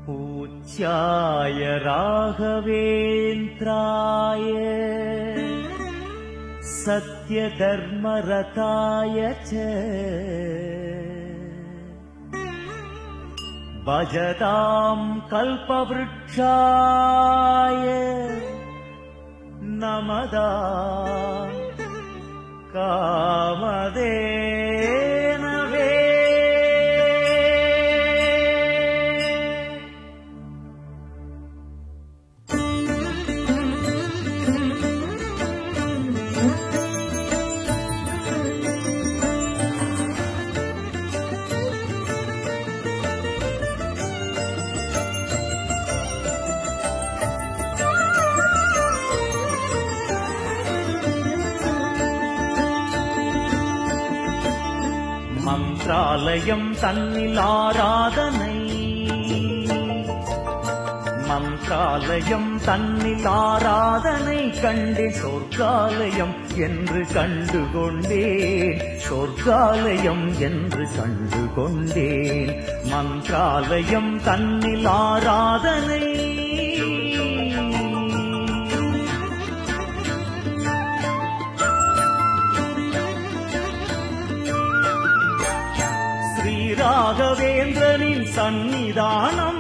पूज्याय राघवेन्द्राय सत्यधर्मरताय च भजताम् कल्पवृक्षाय नमदा कामधेनवे மந்திராலயம் தன்னில் ஆராதனை மந்திராலயம் தன்னில் ஆராதனை கண்டே சொர்க்காலயம் என்று கண்டு கொண்டேன் சொர்க்காலயம் என்று கண்டு கொண்டேன் மந்திராலயம் தன்னில் ஆராதனை ஸ்ரீராகவேந்திரனின் சந்நிதானம்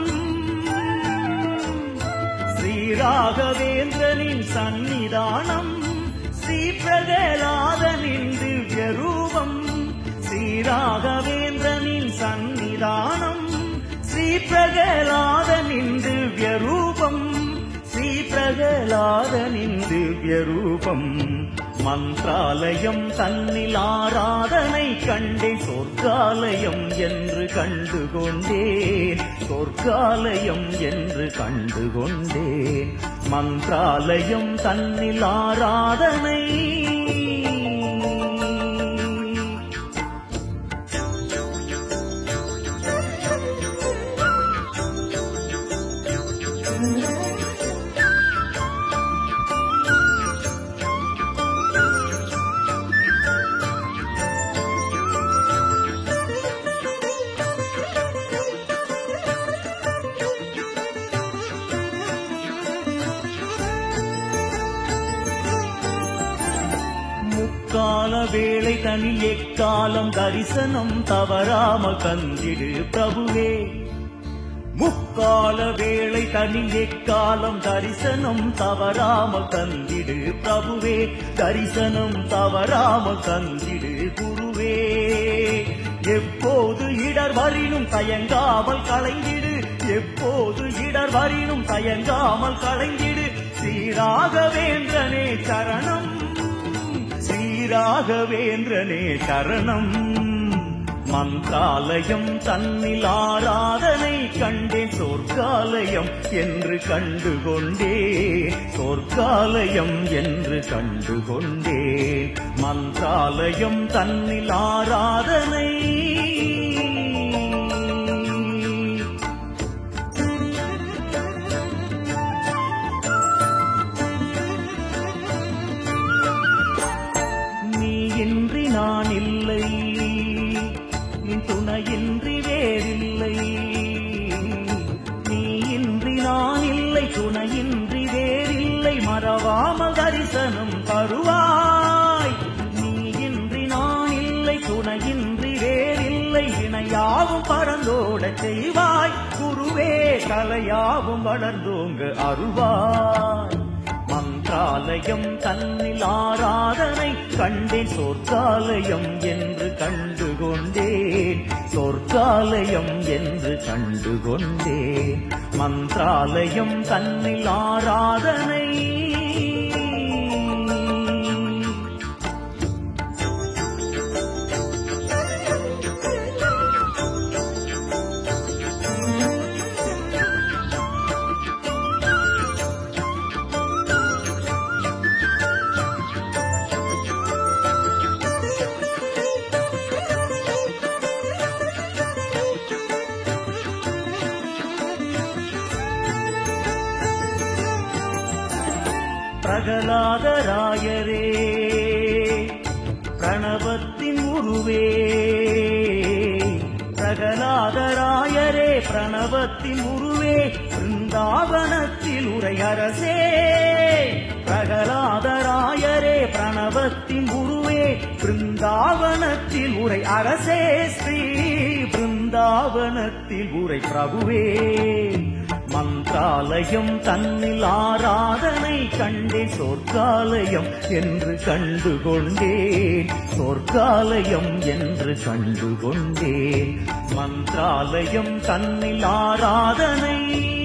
ஸ்ரீராகவேந்திரனின் சந்நிதானம் ஸ்ரீ பிரகலாதனின் திவ்ய ரூபம் ஸ்ரீராகவேந்திரனின் சந்நிதானம் ஸ்ரீ பிரகலாதனின் திவ்ய ரூபம் ஸ்ரீ பிரகலாதனின் திவ்ய ரூபம் மந்திராலயம் தன்னில் ஆராதனை கண்டே சொர்க்காலயம் என்று கண்டு கொண்டேன் சொர்க்காலயம் என்று கண்டு கொண்டேன் மந்திராலயம் தன்னில் ஆராதனை முக்கால வேளை தனில் எக்காலம் தரிசனம் தவறாமல் தந்திடு பிரபுவே முக்கால வேளை தனில் எக்காலம் தரிசனம் தவறாமல் தந்திடு பிரபுவே தரிசனம் தவறாமல் தந்திடு குருவே எப்போது இடர் வரினும் தயங்காமல் களைந்திடு எப்போது இடர் வரினும் தயங்காமல் களைந்திடு ஸ்ரீராகவேந்திரனே சரணம் ஸ்ரீராகவேந்திரனே சரணம் மந்திராலயம் தன்னில் ஆராதனை கண்டே சொர்க்காலயம் என்று கண்டு கொண்டே சொர்க்காலயம் என்று கண்டு கொண்டே மந்திராலயம் தன்னில் ஆராதனை நீ இன்றி நான் இல்லை நின் துணையின்றி வேறில்லை நீ இன்றி நான் இல்லை துணையின்றி வேறில்லை மறவாமல் தரிசனம் தருவாய் நீ இன்றி நான் இல்லை துணையின்றி வேறில்லை இணையாவும் பறந்தோடச் செய்வாய் குருவே கலையாவும் வளர்ந்தோங்க அருவாய் மந்திராலயம் தன்னில் ஆராதனை கண்டேன் சொர்க்காலயம் என்று கண்டு கொண்டேன் சொர்க்காலயம் என்று கண்டு கொண்டேன் மந்திராலயம் தன்னில் ஆராதனை பிரகலாதராயரே பிரணவத்தின் உருவே பிரகலாதராயரே பிரணவத்தின் உருவே பிருந்தாவனத்தில் உரை அரசே பிரகலாதராயரே பிரணவத்தின் உருவே பிருந்தாவனத்தில் உரை அரசே ஸ்ரீ பிருந்தாவனத்தில் உரை பிரபுவே மந்திராலயம் தன்னில் ஆராதனை கண்டேன் சொற்காலயம் என்று கண்டு கொண்டேன் சொற்காலயம் என்று கண்டு கொண்டேன் மந்திராலயம் தன்னில் ஆராதனை